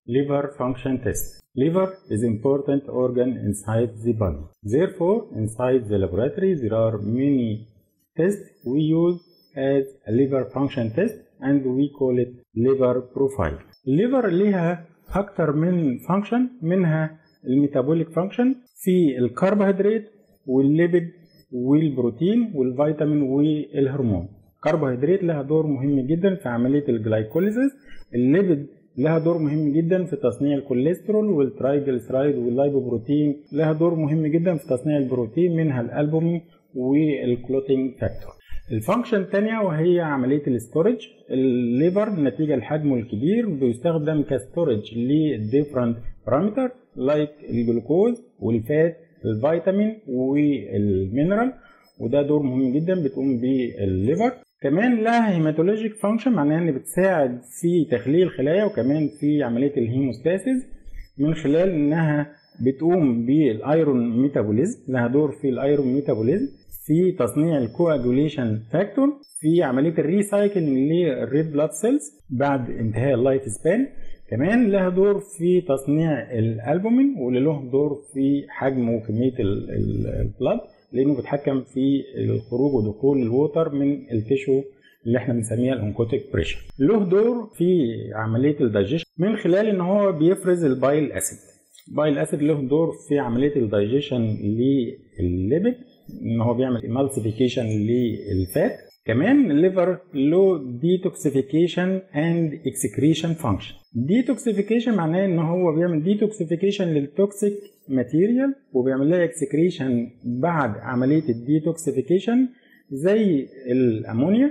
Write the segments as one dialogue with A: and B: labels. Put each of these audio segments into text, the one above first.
A: liver function test. Liver is important organ inside the body. Therefore, inside the laboratory there are many tests we use as a liver function test and we call it liver profile. الليفر ليها أكتر من فانكشن منها الميتابوليك فانكشن في الكربوهيدرات والليبيد والبروتين والفيتامين والهرمون. الكربوهيدرات لها دور مهم جدا في عملية الجلايكوليسيس الليبيد لها دور مهم جدا في تصنيع الكوليسترول والترايجلسرايد واللايبوبروتين لها دور مهم جدا في تصنيع البروتين منها الالبومين والكلوتينج فاكتور الفانكشن الثانية وهي عملية الاستورج الليفر نتيجة لحجمه الكبير بيستخدم كستورج لديفرنت بارامتر لايك الجلوكوز والفات الفيتامين والمينرال وده دور مهم جدا بتقوم بيه الليفر كمان لها هيماتولوجيك فانكشن معناها ان بتساعد في تخليل الخلايا وكمان في عمليه الهيموستاسيس من خلال انها بتقوم بالايرون ميتابوليزم لها دور في الايرون ميتابوليزم في تصنيع الكواجوليشن فاكتور في عمليه الريسايكلينج للريد بلاد سيلز بعد انتهاء اللايف سبان كمان لها دور في تصنيع الالبومين واللي له دور في حجم وكميه البلاد لانه بيتحكم في الخروج ودخول الووتر من التشو اللي احنا بنسميها الانكوتيك بريشر له دور في عمليه الدايجيشن من خلال ان هو بيفرز البايل اسيد البايل اسيد له دور في عمليه الدايجيشن للليبيد ان هو بيعمل امالسيفيكيشن للفات كمان الليفر له ديتوكسيفيكيشن اند اكسكريشن فانكشن ديتوكسيفيكيشن معناه ان هو بيعمل ديتوكسيفيكيشن للتوكسيك ماتيريال وبيعمل لها اكسكريشن بعد عمليه الديتوكسيفيكيشن زي الامونيا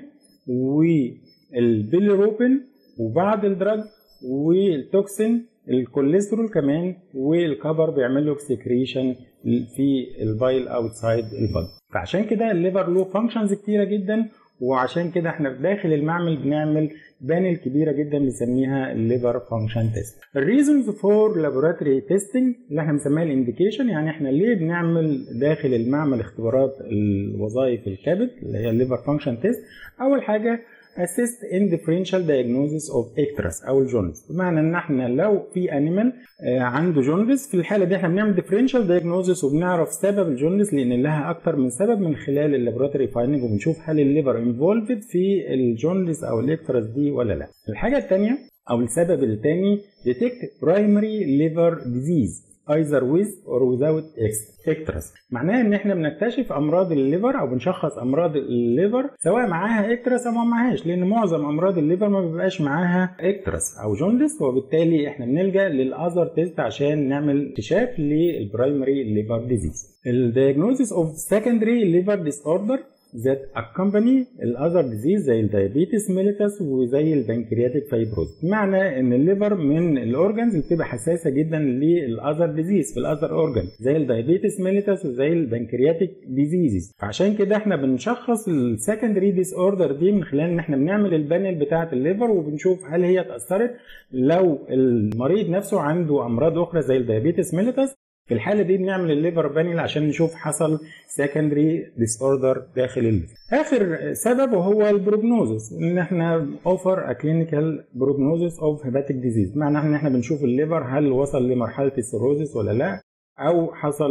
A: والبيليروبين وبعد الدراج والتوكسين الكوليسترول كمان والكبر بيعمل له اكسكريشن في البايل اوتسايد البادي فعشان كده الليفر له فانكشنز كتيره جدا وعشان كده احنا في داخل المعمل بنعمل بانل كبيره جدا بنسميها الليفر فانكشن تيست الريزونز فور لابوراتوري تيستنج اللي احنا بنسميها الانديكيشن يعني احنا ليه بنعمل داخل المعمل اختبارات الوظائف الكبد اللي هي الليفر فانكشن تيست اول حاجه assist in differential diagnosis of icterus او الجوندس بمعنى ان احنا لو في انيمال عنده جوندس في الحاله دي احنا بنعمل differential diagnosis وبنعرف سبب الجوندس لان لها اكتر من سبب من خلال اللابوراتوري فايندنج وبنشوف هل الليفر انفولفد في الجوندس او الاكترس دي ولا لا الحاجه الثانيه او السبب الثاني detect primary liver disease either with or without icterus معناها ان احنا بنكتشف امراض الليفر او بنشخص امراض الليفر سواء معاها اكترس او ما معاهاش لان معظم امراض الليفر ما بيبقاش معاها اكترس او جوندس وبالتالي احنا بنلجا للاذر تيست عشان نعمل اكتشاف للبرايمري ليفر ديزيز الدياجنوزيس اوف سكندري ليفر ديس اوردر that accompany الاذر ديزيز زي الدايابيتس ميليتس وزي البنكرياتيك فايبروز بمعنى ان الليفر من الاورجنز اللي بتبقى حساسه جدا للاذر ديزيز في الاذر اورجن زي الدايابيتس ميليتس وزي البنكرياتيك ديزيزز فعشان كده احنا بنشخص السكندري ديس اوردر دي من خلال ان احنا بنعمل البانل بتاعه الليفر وبنشوف هل هي اتاثرت لو المريض نفسه عنده امراض اخرى زي الدايابيتس ميليتس في الحالة دي بنعمل الليفر بانل عشان نشوف حصل سكندري ديس اوردر داخل الليفر. آخر سبب وهو البروجنوزس ان احنا اوفر ا كلينيكال بروجنوزس اوف هيباتيك ديزيز، معنى ان احنا بنشوف الليفر هل وصل لمرحلة السيروزس ولا لا او حصل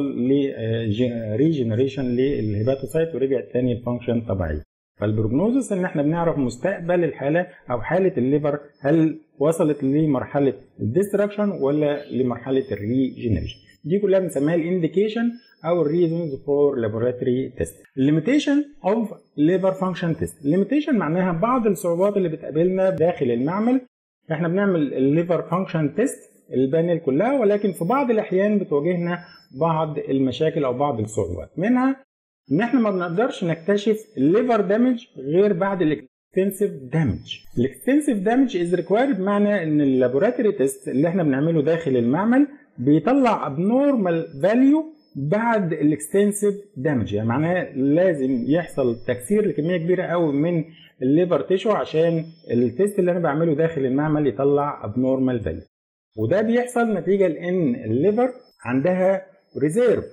A: ريجنريشن للهيباتوسايت ورجع تاني الفانكشن طبيعي. فالبروجنوزس ان احنا بنعرف مستقبل الحاله او حاله الليفر هل وصلت لمرحله الديستراكشن ولا لمرحله الريجنريشن دي كلها بنسميها الانديكيشن او الريزونز فور لابوراتوري تيست الليميتيشن اوف ليفر فانكشن تيست الليميتيشن معناها بعض الصعوبات اللي بتقابلنا داخل المعمل احنا بنعمل الليفر فانكشن تيست البانل كلها ولكن في بعض الاحيان بتواجهنا بعض المشاكل او بعض الصعوبات منها ان احنا ما بنقدرش نكتشف الليفر دامج غير بعد الاكستنسيف دامج الاكستنسيف دامج از ريكوايرد بمعنى ان اللابوراتوري تيست اللي احنا بنعمله داخل المعمل بيطلع ابنورمال فاليو بعد الاكستنسيف دامج يعني معناه لازم يحصل تكسير لكميه كبيره قوي من الليفر تيشو عشان التيست اللي انا بعمله داخل المعمل يطلع ابنورمال فاليو وده بيحصل نتيجه لان الليفر عندها ريزيرف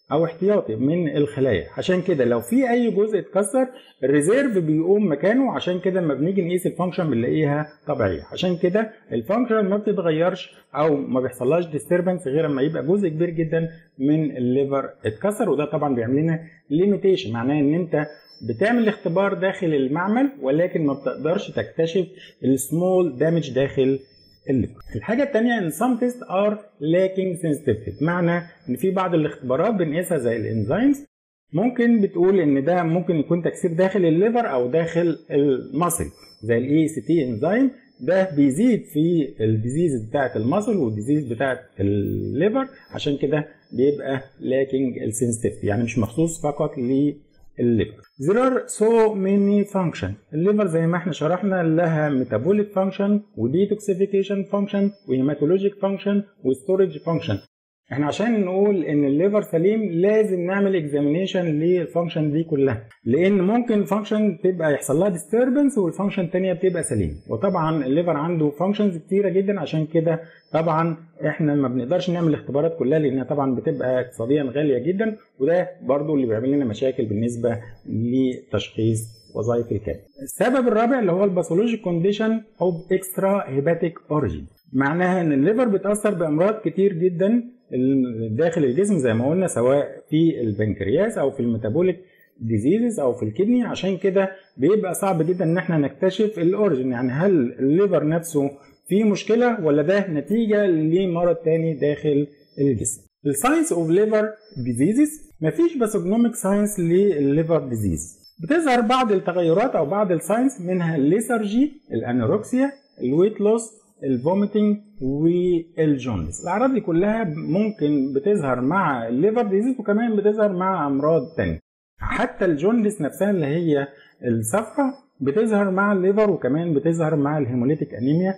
A: او احتياطي من الخلايا عشان كده لو في اي جزء اتكسر الريزيرف بيقوم مكانه عشان كده لما بنيجي نقيس الفانكشن بنلاقيها طبيعيه عشان كده الفانكشن ما بتتغيرش او ما بيحصلهاش ديستربنس غير لما يبقى جزء كبير جدا من الليفر اتكسر وده طبعا بيعمل لنا ليميتيشن معناه ان انت بتعمل اختبار داخل المعمل ولكن ما بتقدرش تكتشف السمول دامج داخل الليفر الحاجه الثانيه ان some tests are lacking sensitivity معنى ان في بعض الاختبارات بنقيسها زي الانزيمز ممكن بتقول ان ده ممكن يكون تكسير داخل الليفر او داخل المصل زي الاي سي تي انزيم ده بيزيد في الديزيز بتاعه المصل والديزيز بتاعه الليفر عشان كده بيبقى لاكينج السنسيتيفيتي يعني مش مخصوص فقط للليفر There are so many function الليفر زي ما احنا شرحنا لها metabolic function وديتوكسيفيكيشن function وهيماتولوجيك function وستورج function احنا عشان نقول ان الليفر سليم لازم نعمل اكزامينيشن للفانكشن دي كلها لان ممكن فانكشن تبقى يحصل لها ديستربنس والفانكشن الثانيه بتبقى سليم وطبعا الليفر عنده فانكشنز كتيره جدا عشان كده طبعا احنا ما بنقدرش نعمل الاختبارات كلها لانها طبعا بتبقى اقتصاديا غاليه جدا وده برضو اللي بيعمل لنا مشاكل بالنسبه لتشخيص وظائف الكبد. السبب الرابع اللي هو الباثولوجيك كونديشن اوف اكسترا هيباتيك اوريجين معناها ان الليفر بيتاثر بامراض كتير جدا داخل الجسم زي ما قلنا سواء في البنكرياس او في الميتابوليك ديزيزز او في الكدني عشان كده بيبقى صعب جدا ان احنا نكتشف الاوريجين يعني هل الليفر نفسه فيه مشكله ولا ده نتيجه لمرض تاني داخل الجسم الساينس اوف ليفر ديزيزز مفيش باثوجنوميك ساينس للليفر ديزيز بتظهر بعض التغيرات او بعض الساينس منها الليثارجي الانوركسيا الويت لوس الفوميتنج والجوندس الاعراض دي كلها ممكن بتظهر مع الليفر ديزيز وكمان بتظهر مع امراض تانية حتى الجوندس نفسها اللي هي الصفرة بتظهر مع الليفر وكمان بتظهر مع الهيموليتيك انيميا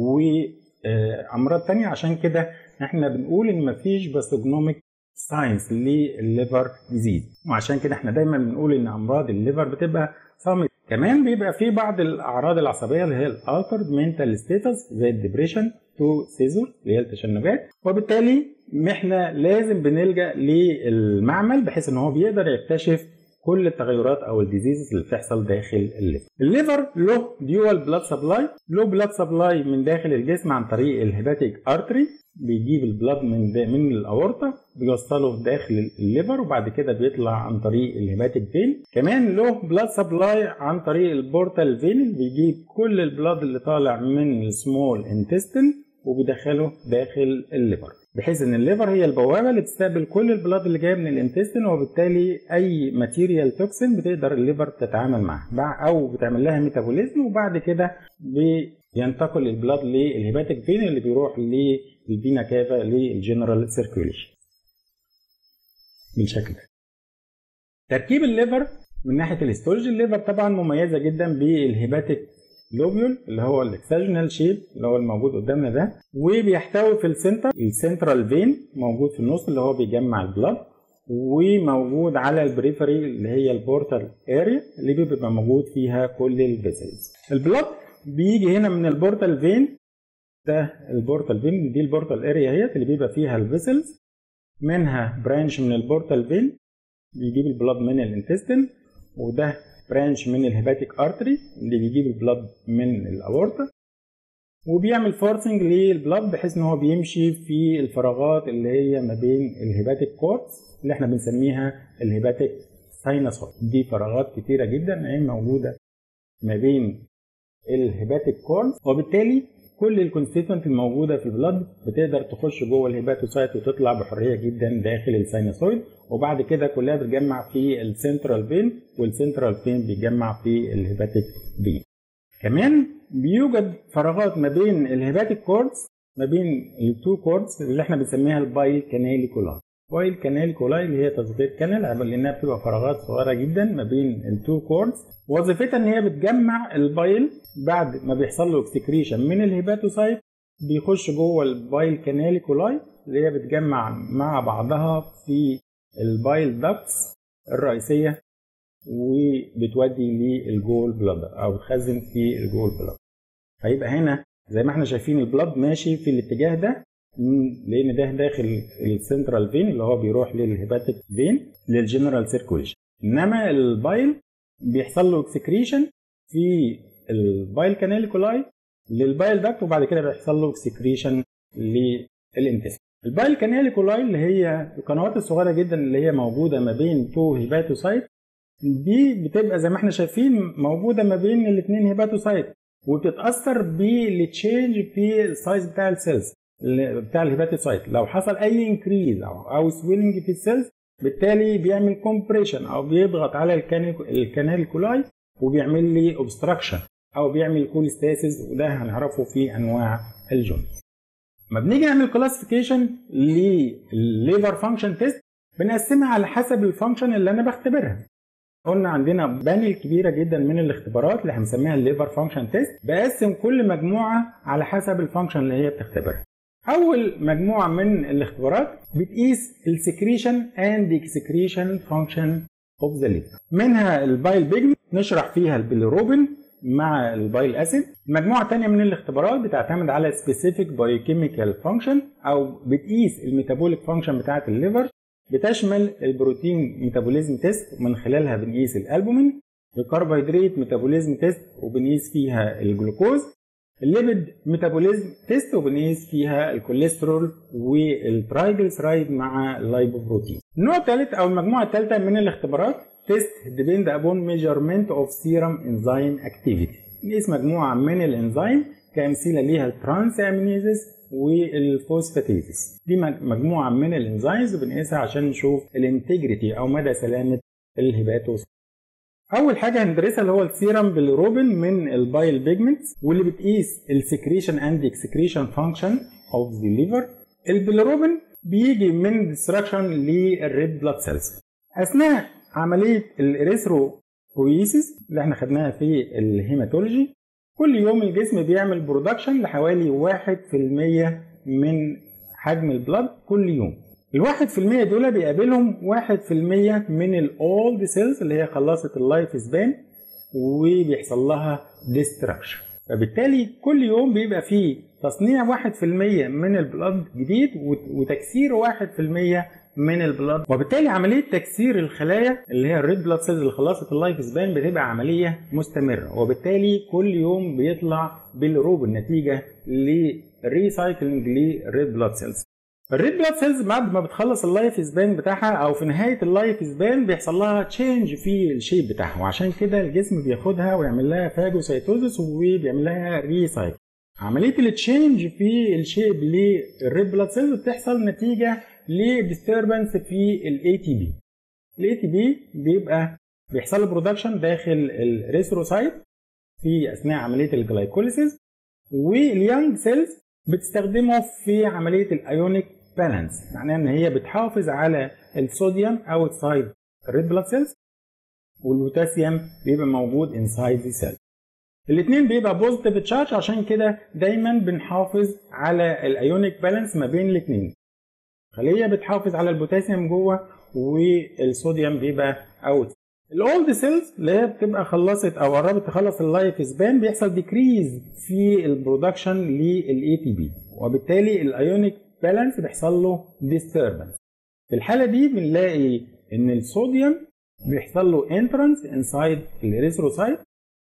A: وامراض تانية عشان كده احنا بنقول ان مفيش باثوجنوميك ساينس للليفر ديزيز وعشان كده احنا دايما بنقول ان امراض الليفر بتبقى صامت كمان بيبقى في بعض الاعراض العصبيه اللي هي الالترد منتال ستيتس زي الدبريشن تو سيزور اللي هي التشنجات وبالتالي احنا لازم بنلجا للمعمل بحيث ان هو بيقدر يكتشف كل التغيرات او الديزيزز اللي بتحصل داخل الليفر. الليفر له ديوال بلاد سبلاي، له بلاد سبلاي من داخل الجسم عن طريق الهيباتيك ارتري بيجيب البلاد من من الاورطه بيوصله داخل الليفر وبعد كده بيطلع عن طريق الهيباتيك فين كمان له بلاد سبلاي عن طريق البورتال فين اللي بيجيب كل البلاد اللي طالع من السمول انتستين وبيدخله داخل الليفر بحيث ان الليفر هي البوابه اللي بتستقبل كل البلاد اللي جايه من الانتستين وبالتالي اي ماتيريال توكسين بتقدر الليفر تتعامل معاها او بتعمل لها ميتابوليزم وبعد كده بينتقل البلاد للهيباتيك فين اللي بيروح للفينا كافا للجنرال سيركيوليشن بالشكل ده تركيب الليفر من ناحيه الاستورج الليفر طبعا مميزه جدا بالهيباتيك لوبيول اللي هو الاكساجنال شيب اللي هو الموجود قدامنا ده وبيحتوي في السنتر السنترال فين موجود في النص اللي هو بيجمع البلاد وموجود على البريفري اللي هي البورتال اريا اللي بيبقى موجود فيها كل الفيسلز البلاد بيجي هنا من البورتال فين ده البورتال فين دي البورتال اريا اهيت اللي بيبقى فيها الفيسلز منها برانش من البورتال فين بيجيب البلاد من الانتستين وده برانش من الهيباتيك ارتري اللي بيجيب البلاد من الاورطه وبيعمل فورسنج للبلاد بحيث ان هو بيمشي في الفراغات اللي هي ما بين الهيباتيك كورتس اللي احنا بنسميها الهيباتيك ساينسويد دي فراغات كتيره جدا هي موجوده ما بين الهيباتيك كورتس وبالتالي كل الكونستيتوينت الموجوده في البلد بتقدر تخش جوه الهيباتوسايت وتطلع بحريه جدا داخل الساينوسويد وبعد كده كلها بتجمع في السنترال فين والسنترال فين بيجمع في الهيباتيك فين كمان بيوجد فراغات ما بين الهيباتيك كوردز ما بين التو كوردز اللي احنا بنسميها البايل كانالي كولاي بايل كانالي كولاي اللي هي تصغير كانال لانها بتبقى فراغات صغيره جدا ما بين التو كوردز وظيفتها ان هي بتجمع البايل بعد ما بيحصل له اكسكريشن من الهيباتوسايت بيخش جوه البايل كانالي كولاي اللي هي بتجمع مع بعضها في البايل داكتس الرئيسيه وبتودي للجول بلادر او بتخزن في الجول بلادر هيبقى هنا زي ما احنا شايفين البلاد ماشي في الاتجاه ده لان ده داخل السنترال فين اللي هو بيروح للهيباتيك فين للجنرال سيركوليشن انما البايل بيحصل له اكسكريشن في البايل كاناليكولاي للبايل داكت وبعد كده بيحصل له اكسكريشن للانتستين البايل كاناليكولاي اللي هي القنوات الصغيره جدا اللي هي موجوده ما بين تو هيباتوسايت دي بتبقى زي ما احنا شايفين موجوده ما بين الاثنين هيباتوسايت وبتتاثر بالتشينج في السايز بتاع السيلز بتاع الهيباتوسايت لو حصل اي انكريز او او سويلنج في السيلز بالتالي بيعمل كومبريشن او بيضغط على الكانال كولاي وبيعمل لي اوبستراكشن او بيعمل كوليستاسيس وده هنعرفه في انواع الجونز لما بنيجي نعمل كلاسيفيكيشن للليفر فانكشن تيست بنقسمها على حسب الفانكشن اللي انا بختبرها قلنا عندنا بانل كبيره جدا من الاختبارات اللي هنسميها الليفر فانكشن تيست بقسم كل مجموعه على حسب الفانكشن اللي هي بتختبرها اول مجموعه من الاختبارات بتقيس السكريشن اند اكسكريشن فانكشن اوف ذا ليفر منها البايل بيجمنت نشرح فيها البيليروبين مع البايل اسيد المجموعه الثانيه من الاختبارات بتعتمد على سبيسيفيك بايوكيميكال فانكشن او بتقيس الميتابوليك فانكشن بتاعه الليفر بتشمل البروتين ميتابوليزم تيست ومن خلالها بنقيس الالبومين الكربوهيدرات ميتابوليزم تيست وبنقيس فيها الجلوكوز الليبيد ميتابوليزم تيست وبنقيس فيها الكوليسترول والترايجلسرايد مع اللايبوبروتين النوع الثالث او المجموعه الثالثه من الاختبارات تيست depend upon measurement of serum enzyme activity نقيس مجموعه من الانزيم كامثله ليها الترانس امينيزز والفوسفاتيزز دي مجموعه من الانزيمز بنقيسها عشان نشوف الانتجريتي او مدى سلامه الهيباتوس اول حاجه هندرسها اللي هو السيرم بالروبين من البايل بيجمنتس واللي بتقيس السكريشن اند اكسكريشن فانكشن اوف ذا ليفر البيلروبين بيجي من ديستراكشن للريد بلاد سيلز اثناء عمليه الاريثروبويسيس اللي احنا خدناها في الهيماتولوجي كل يوم الجسم بيعمل برودكشن لحوالي 1% من حجم البلد كل يوم الواحد في المية دول بيقابلهم واحد في المية من الاولد سيلز اللي هي خلصت اللايف سبان وبيحصل لها ديستراكشن فبالتالي كل يوم بيبقى فيه تصنيع واحد في المية من البلد جديد وتكسير واحد في المية من البلد وبالتالي عملية تكسير الخلايا اللي هي الريد بلاد سيلز اللي خلصت اللايف سبان بتبقى عملية مستمرة وبالتالي كل يوم بيطلع بالروب النتيجة للريسايكلينج للريد بلاد سيلز الريد بلاد سيلز بعد ما بتخلص اللايف سبان بتاعها او في نهايه اللايف سبان بيحصل لها تشينج في الشيب بتاعها وعشان كده الجسم بياخدها ويعمل لها فاجوسيتوزس وبيعمل لها ريسايكل عمليه التشينج في الشيب للريد بلاد سيلز بتحصل نتيجه لديستربنس في الاي تي بي الاي تي بي بيبقى بيحصل له برودكشن داخل الريثروسايت في اثناء عمليه الجلايكوليسيس واليانج سيلز بتستخدمه في عمليه الايونيك بالانس معناه ان هي بتحافظ على الصوديوم اوتسايد الريد بلاد سيلز والبوتاسيوم بيبقى موجود انسايد ذا سيل الاثنين بيبقى بوزيتيف تشارج عشان كده دايما بنحافظ على الايونيك بالانس ما بين الاثنين خليه بتحافظ على البوتاسيوم جوه والصوديوم بيبقى اوت الاولد سيلز اللي هي بتبقى خلصت او قربت تخلص اللايف سبان بيحصل ديكريز في البرودكشن للاي تي بي وبالتالي الايونيك بالانس بيحصل له ديستربنس في الحاله دي بنلاقي ان الصوديوم بيحصل له انترنس انسايد الاريثروسايت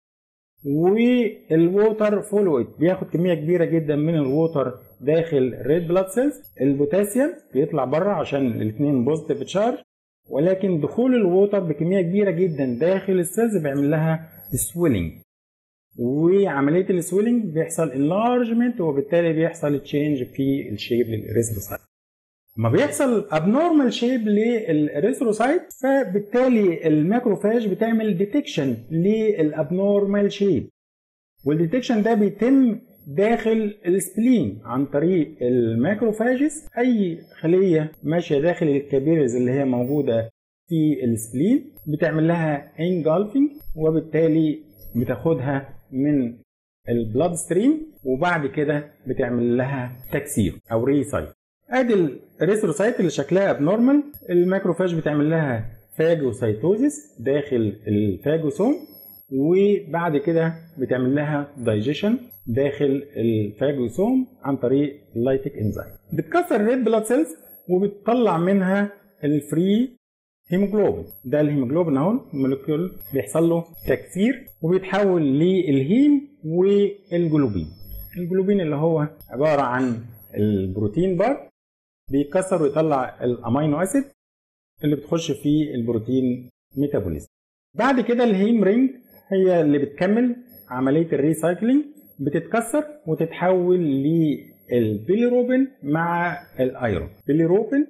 A: والووتر فولو بياخد كميه كبيره جدا من الووتر داخل الريد بلاد سيلز البوتاسيوم بيطلع بره عشان الاثنين بوزيتيف تشارج ولكن دخول الووتر بكميه كبيره جدا داخل السيلز بيعمل لها سويلنج وعمليه السويلنج بيحصل انلارجمنت وبالتالي بيحصل تشينج في الشيب للاريثروسايت لما بيحصل ابنورمال شيب للاريثروسايت فبالتالي الماكروفاج بتعمل ديتكشن للابنورمال شيب والديتكشن ده بيتم داخل السبلين عن طريق الماكروفاجز اي خليه ماشيه داخل الكابيلز اللي هي موجوده في السبلين بتعمل لها انجلفنج وبالتالي بتاخدها من البلاد ستريم وبعد كده بتعمل لها تكسير او ريسايت ادي الريثروسايت اللي شكلها ابنورمال الماكروفاج بتعمل لها فاجوسايتوزيس داخل الفاجوسوم وبعد كده بتعمل لها دايجيشن داخل الفاجوسوم عن طريق اللايتيك انزيم بتكسر الريد بلاد سيلز وبتطلع منها الفري هيموجلوبين ده الهيموجلوبين اهو المولكيول بيحصل له تكسير وبيتحول للهيم والجلوبين الجلوبين اللي هو عباره عن البروتين بار بيتكسر ويطلع الامينو اسيد اللي بتخش في البروتين ميتابوليزم بعد كده الهيم رينج هي اللي بتكمل عمليه الريسايكلينج بتتكسر وتتحول للبيليروبين مع الايرون بيليروبين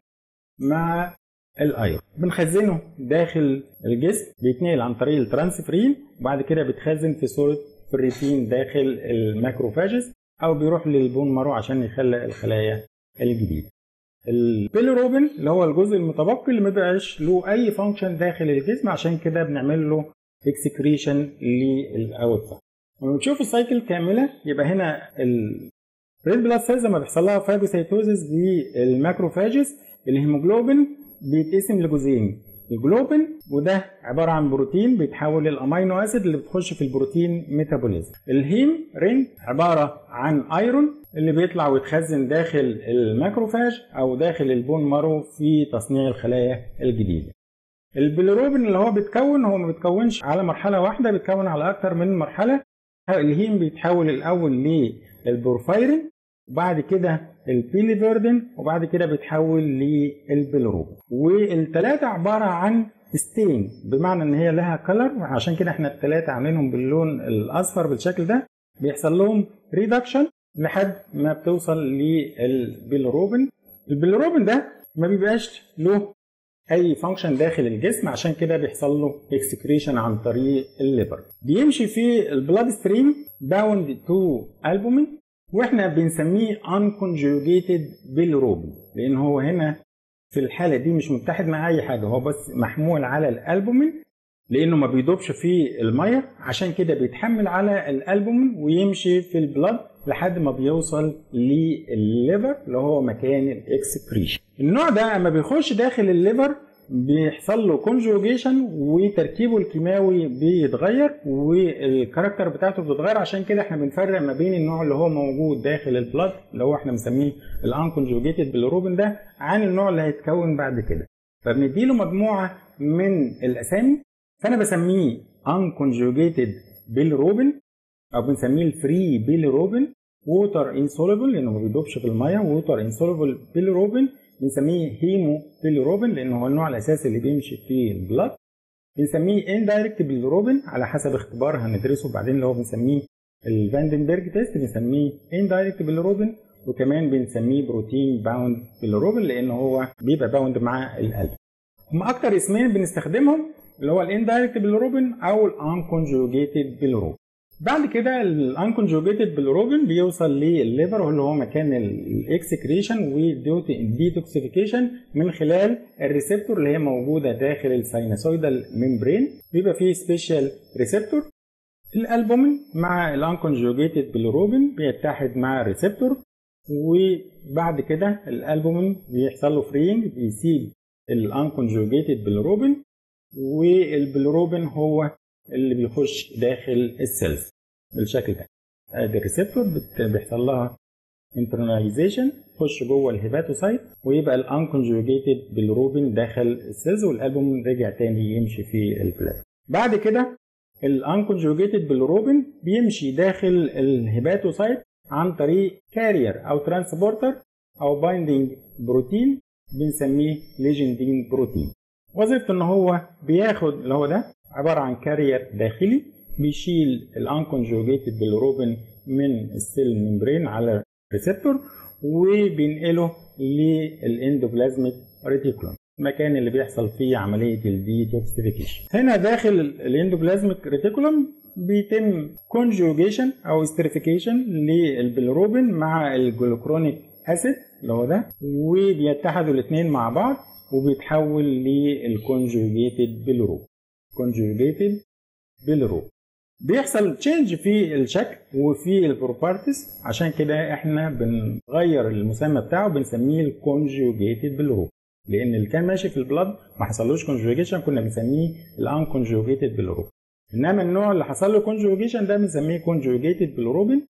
A: مع الايرون بنخزنه داخل الجسم بيتنقل عن طريق الترانسفرين وبعد كده بيتخزن في صوره فريتين داخل الماكروفاجز او بيروح للبون مارو عشان يخلق الخلايا الجديده البيليروبين اللي هو الجزء المتبقي اللي ما بيبقاش له اي فانكشن داخل الجسم عشان كده بنعمل له اكسكريشن للاوت لما بنشوف السايكل كامله يبقى هنا الريد بلاد سيلز لما بيحصل لها فاجوسيتوزيس للماكروفاجز الهيموجلوبين بيتقسم لجزئين الجلوبين وده عباره عن بروتين بيتحول للامينو اسيد اللي بتخش في البروتين ميتابوليزم الهيم رينج عباره عن ايرون اللي بيطلع ويتخزن داخل الماكروفاج او داخل البون مارو في تصنيع الخلايا الجديده البيليروبين اللي هو بيتكون هو ما بيتكونش على مرحله واحده بيتكون على اكتر من مرحله الهيم بيتحول الاول للبورفايرين وبعد كده البيليفيردين وبعد كده بيتحول للبيلروبين والثلاثه عباره عن ستين بمعنى ان هي لها كلر عشان كده احنا الثلاثه عاملينهم باللون الاصفر بالشكل ده بيحصل لهم ريدكشن لحد ما بتوصل للبيلروبين البيلروبين ده ما بيبقاش له اي فانكشن داخل الجسم عشان كده بيحصل له اكسكريشن عن طريق الليفر بيمشي في البلاد ستريم باوند تو البومين واحنا بنسميه unconjugated bilirubin لان هو هنا في الحاله دي مش متحد مع اي حاجه هو بس محمول على الالبومين لانه ما بيدوبش في الميه عشان كده بيتحمل على الالبومين ويمشي في البلد لحد ما بيوصل للليفر اللي هو مكان الاكسكريشن النوع ده اما بيخش داخل الليفر بيحصل له كونجوجيشن وتركيبه الكيماوي بيتغير والكاركتر بتاعته بتتغير عشان كده احنا بنفرق ما بين النوع اللي هو موجود داخل البلاد اللي هو احنا بنسميه الانكونجوجيتد بالروبين ده عن النوع اللي هيتكون بعد كده فبنديله مجموعه من الاسامي فانا بسميه unconjugated بالروبين او بنسميه الفري بيليروبين ووتر انسوليبل لانه ما بيدوبش في الميه ووتر انسوليبل بيليروبين بنسميه هيمو بيليروبين لان هو النوع الاساسي اللي بيمشي في البلاد بنسميه اندايركت بيليروبين على حسب اختبار هندرسه بعدين اللي هو بنسميه الفاندنبرج تيست بنسميه اندايركت بيليروبين وكمان بنسميه بروتين باوند بيليروبين لان هو بيبقى باوند مع القلب هم اكتر اسمين بنستخدمهم اللي هو الاندايركت بيليروبين او الانكونجوجيتد بيليروبين بعد كده الانكونجوجيتد بالروبين بيوصل للليفر اللي هو مكان الاكسكريشن والديتوكسيفيكيشن من خلال الريسبتور اللي هي موجوده داخل الساينوسويدال ميمبرين بيبقى فيه سبيشال ريسبتور الالبومين مع الانكونجوجيتد بالروبين بيتحد مع الريسبتور وبعد كده الالبومين بيحصل له فرينج بيسيب الانكونجوجيتد بالروبين والبلروبين هو اللي بيخش داخل السيلز بالشكل ده ادي الريسبتور بيحصل لها انترناليزيشن تخش جوه الهيباتوسايت ويبقى الانكونجوجيتد بالروبين داخل السيلز والالبوم رجع تاني يمشي في البلازما بعد كده الانكونجوجيتد بالروبين بيمشي داخل الهيباتوسايت عن طريق كارير او ترانسبورتر او بايندينج بروتين بنسميه ليجندين بروتين وظيفته ان هو بياخد اللي هو ده عباره عن كارير داخلي بيشيل الانكونجوجيتد بالروبين من السيل ممبرين على ريسبتور وبينقله للاندوبلازميك ريتيكولوم المكان اللي بيحصل فيه عمليه الديتوكسيفيكيشن هنا داخل الاندوبلازميك ريتيكولوم بيتم كونجوجيشن او استريفيكيشن للبيلروبين مع الجلوكرونيك اسيد اللي هو ده وبيتحدوا الاثنين مع بعض وبيتحول للكونجوجيتد بيلروب كونجوجيتد بيلروب بيحصل تشينج في الشكل وفي البروبرتيز عشان كده احنا بنغير المسمى بتاعه بنسميه الكونجوجيتد بالروب لان اللي كان ماشي في البلد ما حصلوش كونجوجيشن كنا بنسميه الان كونجوجيتد بالروب انما النوع اللي حصل له كونجوجيشن ده بنسميه كونجوجيتد بالروبين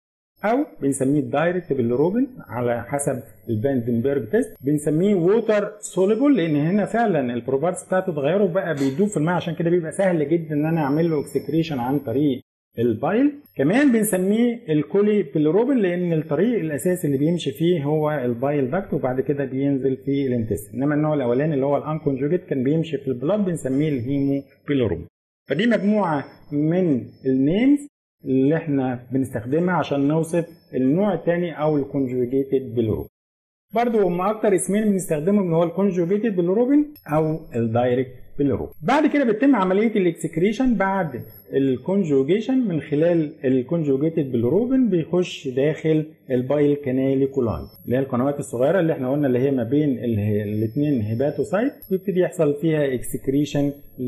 A: او بنسميه دايركت بالروبن على حسب الفاندنبرج تيست بنسميه ووتر سوليبل لان هنا فعلا البروبارتس بتاعته اتغيروا بقى بيدوب في الماء عشان كده بيبقى سهل جدا ان انا اعمل له اكسكريشن عن طريق البايل كمان بنسميه الكولي بيلروبين لان الطريق الاساسي اللي بيمشي فيه هو البايل داكت وبعد كده بينزل في الانتست انما النوع الاولاني اللي هو الانكونجوجيت كان بيمشي في البلاد بنسميه الهيمو بيلروبين فدي مجموعه من النيمز اللي احنا بنستخدمها عشان نوصف النوع الثاني او الكونجوجيتد بيلروبين برضو هم اكتر اسمين بنستخدمهم اللي هو الكونجوجيتد بيلروبين او الدايركت بيلروبين بعد كده بتتم عمليه الاكسكريشن بعد الكونجوجيشن من خلال الكونجوجيتد بالروبين بيخش داخل البايل كانالي كولاي اللي هي القنوات الصغيره اللي احنا قلنا اللي هي ما بين الاثنين هيباتوسايت بيبتدي يحصل فيها اكسكريشن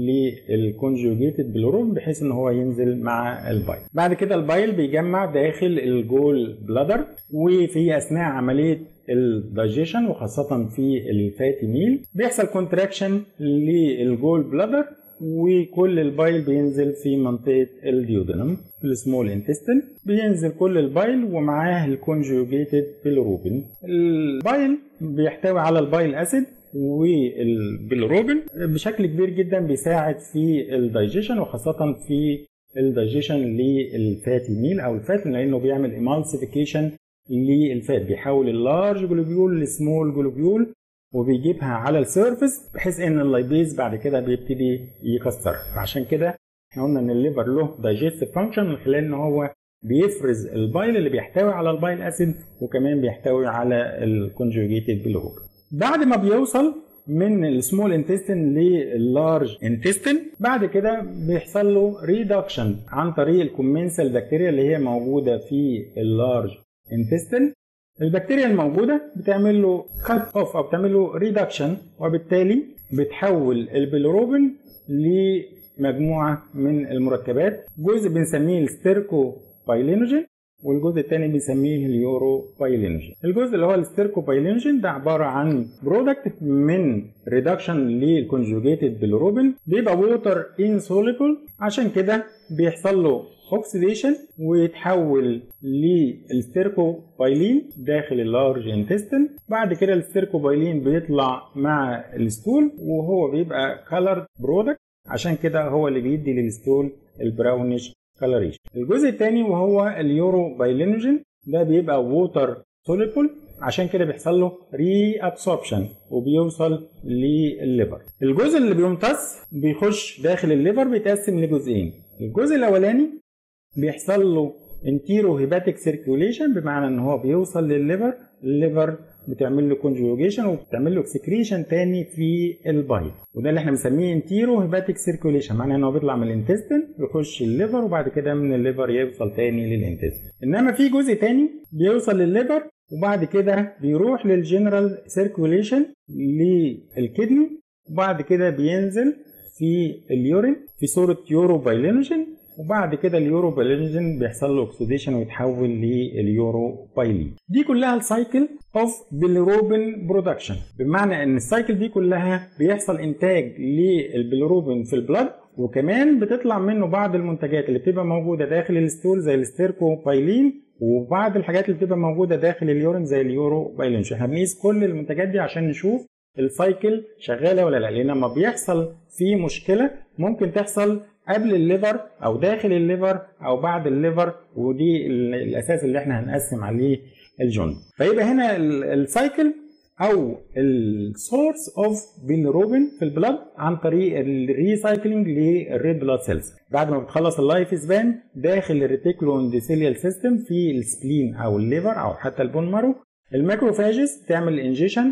A: للكونجوجيتد بالروبين بحيث ان هو ينزل مع البايل بعد كده البايل بيجمع داخل الجول بلادر وفي اثناء عمليه الدايجيشن وخاصة في الفاتي ميل بيحصل كونتراكشن للجول بلادر وكل البايل بينزل في منطقة الديودنم في السمول انتستين بينزل كل البايل ومعاه الكونجوجيتد بيلروبين البايل بيحتوي على البايل اسيد والبيلروبين بشكل كبير جدا بيساعد في الدايجيشن وخاصة في الدايجيشن للفاتي ميل او الفات لانه بيعمل ايمالسيفيكيشن للفات بيحول اللارج جلوبيول لسمول جلوبيول وبيجيبها على السيرفس بحيث ان اللايبيز بعد كده بيبتدي يكسرها فعشان كده احنا قلنا ان الليفر له دايجستيف فانكشن من خلال ان هو بيفرز البايل اللي بيحتوي على البايل اسيد وكمان بيحتوي على الكونجوجيتد بلوك بعد ما بيوصل من السمول انتستين لللارج انتستين بعد كده بيحصل له ريدكشن عن طريق الكومنسال بكتيريا اللي هي موجوده في اللارج انتستين البكتيريا الموجودة بتعمل له كات اوف او بتعمل له ريدكشن وبالتالي بتحول البيلروبين لمجموعة من المركبات جزء بنسميه الستيركو بايلينوجين والجزء الثاني بنسميه اليورو بايلينوجين الجزء اللي هو الستيركو بايلينوجين ده عبارة عن برودكت من ريدكشن للكونجوجيتد بيلروبين بيبقى ووتر انسوليبل عشان كده بيحصل له اوكسيديشن ويتحول للستيركوبايلين داخل اللارج انتستين بعد كده الستيركوبايلين بيطلع مع الستول وهو بيبقى كالرد برودكت عشان كده هو اللي بيدي للستول البراونيش كالوريشن الجزء الثاني وهو اليورو بايلينوجين ده بيبقى ووتر سوليبل عشان كده بيحصل له ري ابسوربشن وبيوصل للليفر الجزء اللي بيمتص بيخش داخل الليفر بيتقسم لجزئين الجزء الاولاني بيحصل له انتيرو هيباتيك سيركيوليشن بمعنى ان هو بيوصل للليفر الليفر بتعمل له كونجوجيشن وبتعمل له اكسكريشن تاني في البايل وده اللي احنا بنسميه انتيرو هيباتيك سيركيوليشن معناه ان هو بيطلع من الانتستين يخش الليفر وبعد كده من الليفر يوصل تاني للانتستين انما في جزء تاني بيوصل للليفر وبعد كده بيروح للجنرال سيركيوليشن للكدني وبعد كده بينزل في اليورين في صوره يورو بايلينوجين وبعد كده اليورو بايلينوجين بيحصل له اكسيديشن ويتحول لليورو بايلين دي كلها السايكل اوف بيلروبين برودكشن بمعنى ان السايكل دي كلها بيحصل انتاج للبيلروبين في البلد وكمان بتطلع منه بعض المنتجات اللي بتبقى موجوده داخل الستول زي الستيركو بايلين وبعض الحاجات اللي بتبقى موجوده داخل اليورين زي اليورو بايلينوجين احنا بنقيس كل المنتجات دي عشان نشوف السايكل شغاله ولا لا لان لما بيحصل في مشكله ممكن تحصل قبل الليفر او داخل الليفر او بعد الليفر ودي الاساس اللي احنا هنقسم عليه الجند فيبقى هنا السايكل او السورس اوف بيلروبين في البلد عن طريق الريسايكلينج للريد بلاد سيلز بعد ما بتخلص اللايف سبان داخل الريتيكولو اندوثيليال سيستم في السبلين او الليفر او حتى البون مارو الماكروفاجز تعمل انجيشن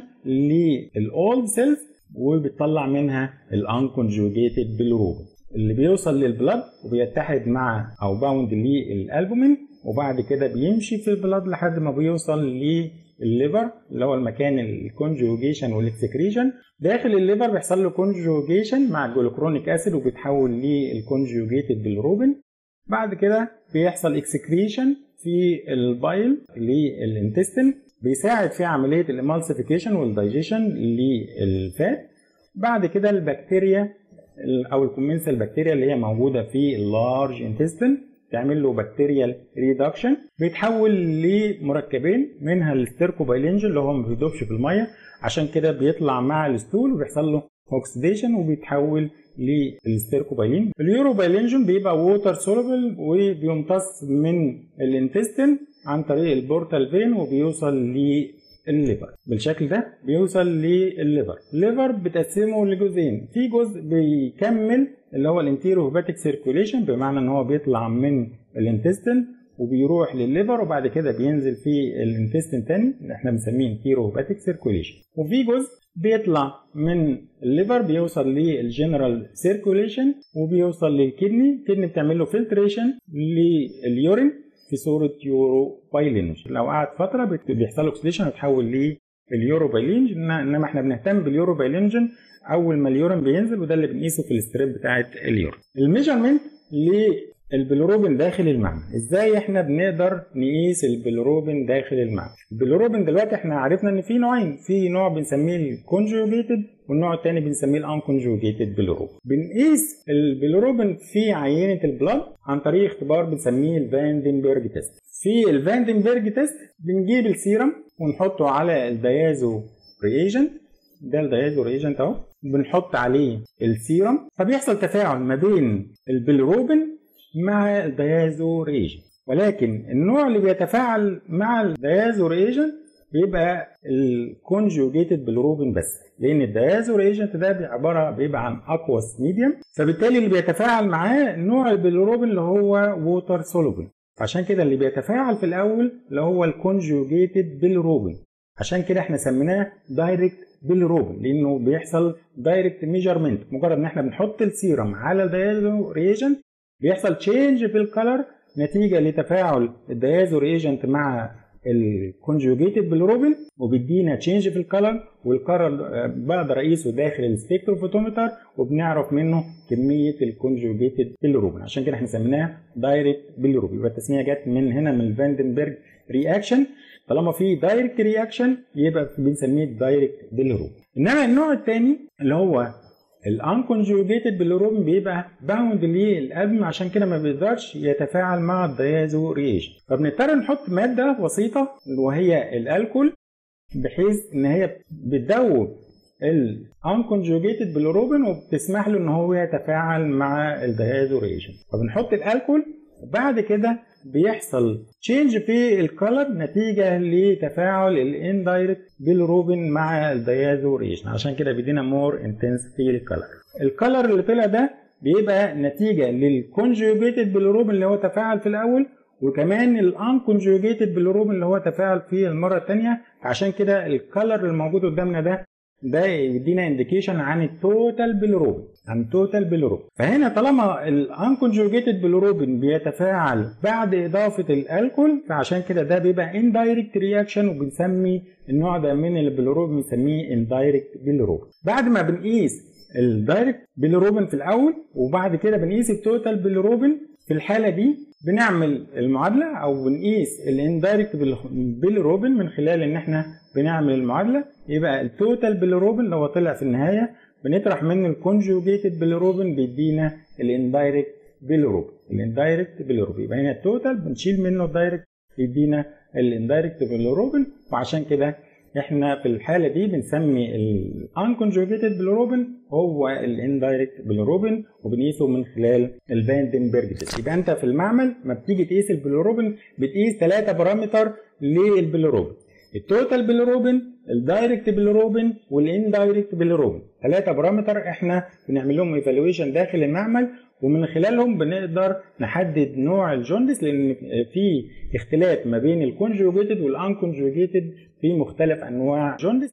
A: للاولد سيلز وبتطلع منها الانكونجوجيتد بيلروبين اللي بيوصل للبلد وبيتحد مع او باوند للالبومين وبعد كده بيمشي في البلد لحد ما بيوصل للليفر اللي هو المكان الكونجوجيشن والاكسكريشن داخل الليفر بيحصل له كونجوجيشن مع الجلوكرونيك اسيد وبيتحول للكونجوجيتد بالروبين بعد كده بيحصل اكسكريشن في البايل للانتستين بيساعد في عمليه الامالسيفيكيشن والدايجيشن للفات بعد كده البكتيريا او الكومنسال بكتيريا اللي هي موجوده في اللارج انتستين تعمل له بكتيريال ريدكشن بيتحول لمركبين منها الستيركوبايلينجين اللي هو ما بيدوبش في الميه عشان كده بيطلع مع الستول وبيحصل له اوكسيديشن وبيتحول للستيركوبايلين اليوروبايلينجين بيبقى ووتر سولوبل وبيمتص من الانتستين عن طريق البورتال فين وبيوصل للليفر بالشكل ده بيوصل للليفر الليفر بتقسمه لجزئين في جزء بيكمل اللي هو الانتيرو هيباتيك سيركوليشن بمعنى ان هو بيطلع من الانتستين وبيروح للليفر وبعد كده بينزل في الانتستين تاني اللي احنا بنسميه انتيرو هيباتيك سيركوليشن وفي جزء بيطلع من الليفر بيوصل للجنرال سيركوليشن وبيوصل للكدني الكدني بتعمل له فلتريشن لليورين في صوره يورو بايلينج لو قعد فتره بيحصل له اوكسيديشن ويتحول لليورو بايلينج انما احنا بنهتم باليورو بايلينجن اول ما اليورين بينزل وده اللي بنقيسه في الستريب بتاعه اليورين الميجرمنت البيلروبين داخل المعمل ازاي احنا بنقدر نقيس البيلروبين داخل المعمل البيلروبين دلوقتي احنا عرفنا ان في نوعين في نوع بنسميه الكونجوجيتد والنوع الثاني بنسميه الانكونجوجيتد بيلروبين بنقيس البيلروبين في عينه البلاد عن طريق اختبار بنسميه الفاندنبرج تيست في الفاندنبرج تيست بنجيب السيرم ونحطه على الديازو ريجنت ده الديازو ريجنت اهو بنحط عليه السيرم فبيحصل تفاعل ما بين البيلروبين مع الديازو ريجن ولكن النوع اللي بيتفاعل مع الديازو ريجن بيبقى الكونجوجيتد بالروبين بس لان الديازو ريجنت ده عباره بيبقى عن اكواس ميديوم فبالتالي اللي بيتفاعل معاه نوع البيلروبين اللي هو ووتر سولوبل عشان كده اللي بيتفاعل في الاول اللي هو الكونجوجيتد بالروبين عشان كده احنا سميناه دايركت بالروبين لانه بيحصل دايركت ميجرمنت مجرد ان احنا بنحط السيرم على الديازو ريجنت بيحصل تشينج في الكلر نتيجه لتفاعل الديازو ريجنت مع الكونجوجيتد بالروبين وبيدينا تشينج في الكلر والكلر بقدر اقيسه داخل السبيكتروفوتومتر وبنعرف منه كميه الكونجوجيتد بالروبين عشان كده احنا سميناها دايركت بالروبين يبقى التسميه جت من هنا من الفاندنبرج رياكشن طالما في دايركت رياكشن يبقى بنسميه دايركت بالروبين انما النوع الثاني اللي هو الانكونجوجيتد بالروبين بيبقى باوند للادم عشان كده ما بيقدرش يتفاعل مع الديازو ريجن فبنضطر نحط ماده بسيطه وهي الالكول بحيث ان هي بتدوب الانكونجوجيتد بالروبين وبتسمح له ان هو يتفاعل مع الديازو ريجن فبنحط الالكول وبعد كده بيحصل تشينج في الكالر نتيجة لتفاعل الاندايركت بالروبين مع الديازو ريجن عشان كده بيدينا مور انتنس في الكالر الكالر اللي طلع ده بيبقى نتيجة للكونجوجيتد بالروبين اللي هو تفاعل في الأول وكمان الانكونجوجيتد بالروبين اللي هو تفاعل في المرة الثانية عشان كده الكالر الموجود قدامنا ده ده يدينا انديكيشن عن التوتال بالروبين عن التوتال بالروبين فهنا طالما الانكونجوجيتد بالروبين بيتفاعل بعد اضافه الالكول فعشان كده ده بيبقى اندايركت رياكشن وبنسمي النوع ده من البيلروبين بنسميه اندايركت بالروبين بعد ما بنقيس الدايركت بالروبين في الاول وبعد كده بنقيس التوتال بالروبين في الحاله دي بنعمل المعادله او بنقيس الاندايركت بالروبين من خلال ان احنا بنعمل المعادله يبقى التوتال بالروبين اللي هو طلع في النهايه بنطرح منه الكونجوجيتد بالروبين بيدينا الاندايركت بالروبين الاندايركت بالروبين يبقى هنا التوتال بنشيل منه الدايركت يدينا الاندايركت بالروبين وعشان كده احنا في الحاله دي بنسمي الانكونجوجيتد بالروبين هو الاندايركت بالروبين وبنقيسه من خلال الفاندنبرج تيست يبقى انت في المعمل ما بتيجي تقيس البيلروبين بتقيس ثلاثه بارامتر للبيلروبين التوتال بالروبين الدايركت بالروبين والاندايركت بالروبين ثلاثه بارامتر احنا بنعمل لهم ايفالويشن داخل المعمل ومن خلالهم بنقدر نحدد نوع الجوندس لان في اختلاف ما بين الكونجوجيتد والانكونجوجيتد في مختلف انواع جوندس